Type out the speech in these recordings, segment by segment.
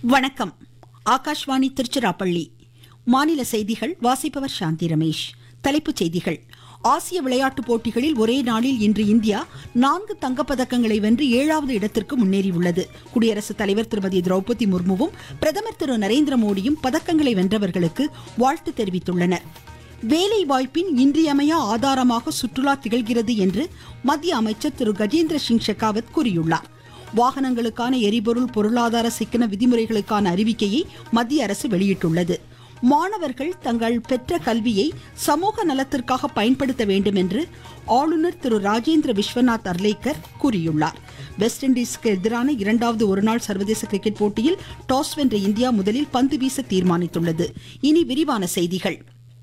வணக்கம் ஆகாஷ்வாணி திருச்சிராப்பள்ளி மாநில செய்திகள் வாசிப்பவர் சாந்தி ரமேஷ் தலைப்புச் செய்திகள் ஆசிய விளையாட்டுப் போட்டிகளில் ஒரே நாளில் இன்று இந்தியா நான்கு தங்கப்பதக்கங்களை வென்று ஏழாவது இடத்திற்கு முன்னேறியுள்ளது குடியரசுத் தலைவர் திருமதி திரௌபதி முர்முவும் பிரதமர் திரு நரேந்திர மோடியும் பதக்கங்களை வென்றவர்களுக்கு வாழ்த்து தெரிவித்துள்ளனர் வேலை வாய்ப்பின் இன்றியமையா ஆதாரமாக சுற்றுலா திகழ்கிறது என்று மத்திய அமைச்சர் திரு கஜேந்திர சிங் ஷெகாவத் கூறியுள்ளார் வாகனங்களுக்கான எரிபொருள் பொருளாதார சிக்கன விதிமுறைகளுக்கான அறிவிக்கையை மத்திய அரசு வெளியிட்டுள்ளது மாணவர்கள் தங்கள் பெற்ற கல்வியை சமூக நலத்திற்காக பயன்படுத்த வேண்டும் என்று ஆளுநர் திரு ராஜேந்திர விஸ்வநாத் அர்லேக்கர் கூறியுள்ளார் வெஸ்ட் இண்டீஸ்க்கு எதிரான இரண்டாவது ஒருநாள் சர்வதேச கிரிக்கெட் போட்டியில் டாஸ் வென்ற இந்தியா முதலில் பந்து வீச தீர்மானித்துள்ளது இனி விரிவான செய்திகள்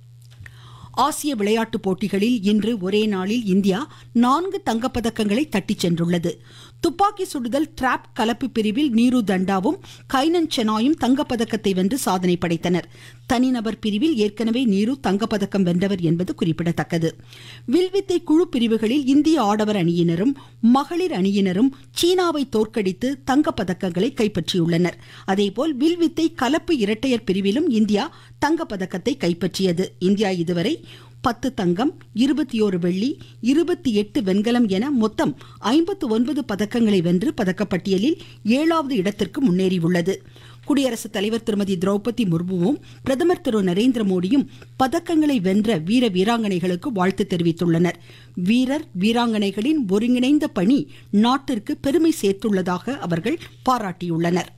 ஆசிய விளையாட்டுப் போட்டிகளில் இன்று ஒரே நாளில் இந்தியா நான்கு தங்கப்பதக்கங்களை தட்டிச் சென்றுள்ளது துப்பாக்கி சுடுதல் டிராப் கலப்பு பிரிவில் நீரு தண்டாவும் கைனன் செனாயும் தங்கப்பதக்கத்தை வென்று சாதனை படைத்தனர் தனிநபர் பிரிவில் ஏற்கனவே நீரு தங்கப்பதக்கம் வென்றவர் என்பது குறிப்பிடத்தக்கது வில்வித்தை குழு பிரிவுகளில் இந்திய ஆடவர் அணியினரும் மகளிர் அணியினரும் சீனாவை தோற்கடித்து தங்கப்பதக்கங்களை கைப்பற்றியுள்ளனர் அதேபோல் வில்வித்தை கலப்பு இரட்டையர் பிரிவிலும் இந்தியா தங்கப்பதக்கத்தை கைப்பற்றியது இந்தியா இதுவரை பத்து தங்கம் இருபத்தி ஓரு வெள்ளி இருபத்தி எட்டு வெண்கலம் என மொத்தம் ஐம்பத்து ஒன்பது பதக்கங்களை வென்று பதக்கப்பட்டியலில் ஏழாவது இடத்திற்கு முன்னேறியுள்ளது குடியரசுத் தலைவர் திருமதி திரௌபதி முர்முவும் பிரதமர் திரு நரேந்திர மோடியும் பதக்கங்களை வென்ற வீர வீராங்கனைகளுக்கு வாழ்த்து தெரிவித்துள்ளனர் வீரர் வீராங்கனைகளின் ஒருங்கிணைந்த பணி நாட்டிற்கு பெருமை சேர்த்துள்ளதாக அவர்கள் பாராட்டியுள்ளனர்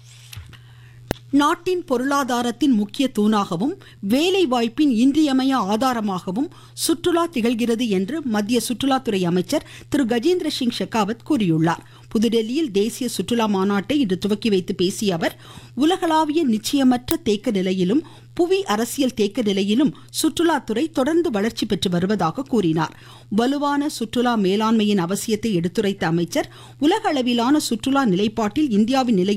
நாட்டின் பொருளாதாரத்தின் முக்கிய தூணாகவும் வேலை வாய்ப்பின் இன்றியமைய ஆதாரமாகவும் சுற்றுலா திகழ்கிறது என்று மத்திய சுற்றுலாத்துறை அமைச்சர் திரு கஜேந்திர சிங் ஷெகாவத் கூறியுள்ளார் புதுடெல்லியில் தேசிய சுற்றுலா மாநாட்டை இன்று துவக்கி வைத்து பேசிய அவர் உலகளாவிய நிச்சயமற்ற தேக்க நிலையிலும் புவி அரசியல் தேக்க நிலையிலும் சுற்றுலாத்துறை தொடர்ந்து வளர்ச்சி பெற்று வருவதாக கூறினார் வலுவான சுற்றுலா மேலாண்மையின் அவசியத்தை எடுத்துரைத்த அமைச்சர் உலக அளவிலான சுற்றுலா நிலைப்பாட்டில் இந்தியாவின் நிலை